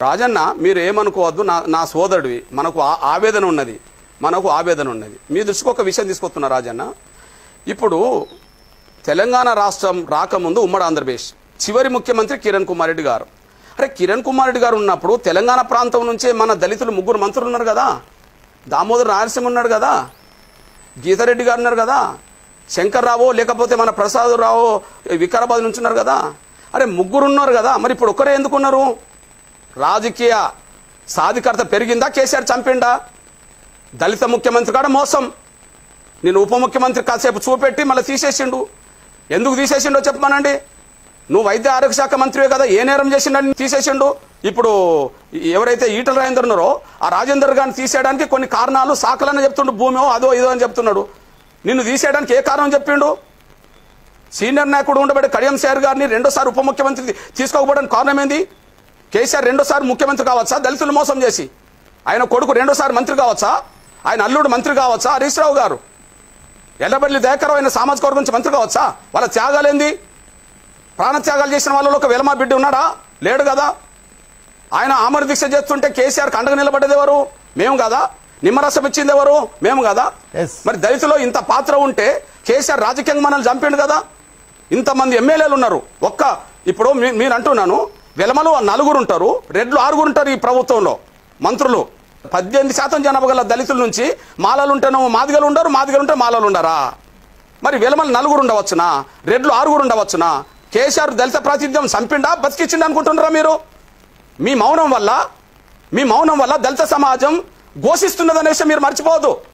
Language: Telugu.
రాజన్న మీరు ఏమనుకోవద్దు నా నా సోదరుడివి మనకు ఆ- ఆవేదన ఉన్నది మనకు ఆవేదన ఉన్నది మీ దృష్టికి ఒక విషయం తీసుకొస్తున్నా రాజన్న ఇప్పుడు తెలంగాణ రాష్ట్రం రాకముందు ఉమ్మడి ఆంధ్రప్రదేశ్ చివరి ముఖ్యమంత్రి కిరణ్ కుమార్ రెడ్డి గారు అరే కిరణ్ కుమార్ రెడ్డి గారు ఉన్నప్పుడు తెలంగాణ ప్రాంతం నుంచే మన దళితులు ముగ్గురు మంత్రులు ఉన్నారు కదా దామోదర్ రాయలసీమ ఉన్నాడు కదా గీతారెడ్డి గారు ఉన్నారు కదా శంకర్రావు లేకపోతే మన ప్రసాదరావు వికారాబాద్ నుంచి ఉన్నారు కదా అరే ముగ్గురు ఉన్నారు కదా మరి ఇప్పుడు ఒక్కరే ఎందుకున్నారు రాజకీయ సాధికారత పెరిగిందా కేసీఆర్ చంపిండా దళిత ముఖ్యమంత్రి కాడ మోసం నేను ఉప ముఖ్యమంత్రి కాసేపు చూపెట్టి మళ్ళీ తీసేసిండు ఎందుకు తీసేసిండో చెప్పమానండి నువ్వు వైద్య ఆరోగ్య శాఖ మంత్రివే కదా ఏ నేరం చేసిండని తీసేసిండు ఇప్పుడు ఎవరైతే ఈటల రాజేందర్ ఉన్నారో ఆ రాజేందర్ గారిని తీసేయడానికి కొన్ని కారణాలు సాకలని చెప్తుండు భూమి అదో ఇదో అని చెప్తున్నాడు నిన్ను తీసేయడానికి ఏ కారణం చెప్పిండు సీనియర్ నాయకుడు ఉండబడే కడియం సార్ గారిని రెండోసారి ఉప ముఖ్యమంత్రి తీసుకోకపోవడానికి కారణం ఏంది కేసీఆర్ రెండోసారి ముఖ్యమంత్రి కావచ్చా దళితులు మోసం చేసి ఆయన కొడుకు రెండోసారి మంత్రి కావచ్చా ఆయన అల్లుడు మంత్రి కావచ్చా హరీష్ రావు గారు ఎల్లబల్లి దయాకరావు ఆయన సామాజిక వర్గం నుంచి మంత్రి కావచ్చా వాళ్ళ త్యాగాలేంది ప్రాణత్యాగాలు చేసిన వాళ్ళలో ఒక వెలమా బిడ్డ ఉన్నాడా లేడు కదా ఆయన ఆమర దీక్ష చేస్తుంటే కేసీఆర్ కండగ నిలబడ్డది ఎవరు మేము కదా నిమ్మరసం ఇచ్చింది ఎవరు మేము కదా Yes. మరి దళితులో ఇంత పాత్ర ఉంటే కేసీఆర్ రాజకీయంగా మనల్ని చంపిండు కదా ఇంతమంది ఎమ్మెల్యేలు ఉన్నారు ఒక్క ఇప్పుడు మీ- మీరు అంటున్నాను వెలమలు నలుగురు ఉంటారు రెడ్లు ఆరుగురు ఉంటారు ఈ ప్రభుత్వంలో మంత్రులు పద్దెనిమిది శాతం జనాభా గల దళితుల నుంచి మాలలు ఉంటేనో మాదిగలు ఉండరు మాదిగలు ఉంటే మాలలు ఉండరా మరి వెలమలు నలుగురు ఉండవచ్చునా రెడ్లు ఆరుగురు ఉండవచ్చునా కేసీఆర్ దళిత ప్రాతినిధ్యం చంపిండా బతికిచ్చిండు అనుకుంటున్నారా మీరు మీ మౌనం వల్ల మీ మౌనం వల్ల దళిత సమాజం ఘోషిస్తున్నదనే విషయం మీరు మర్చిపోవద్దు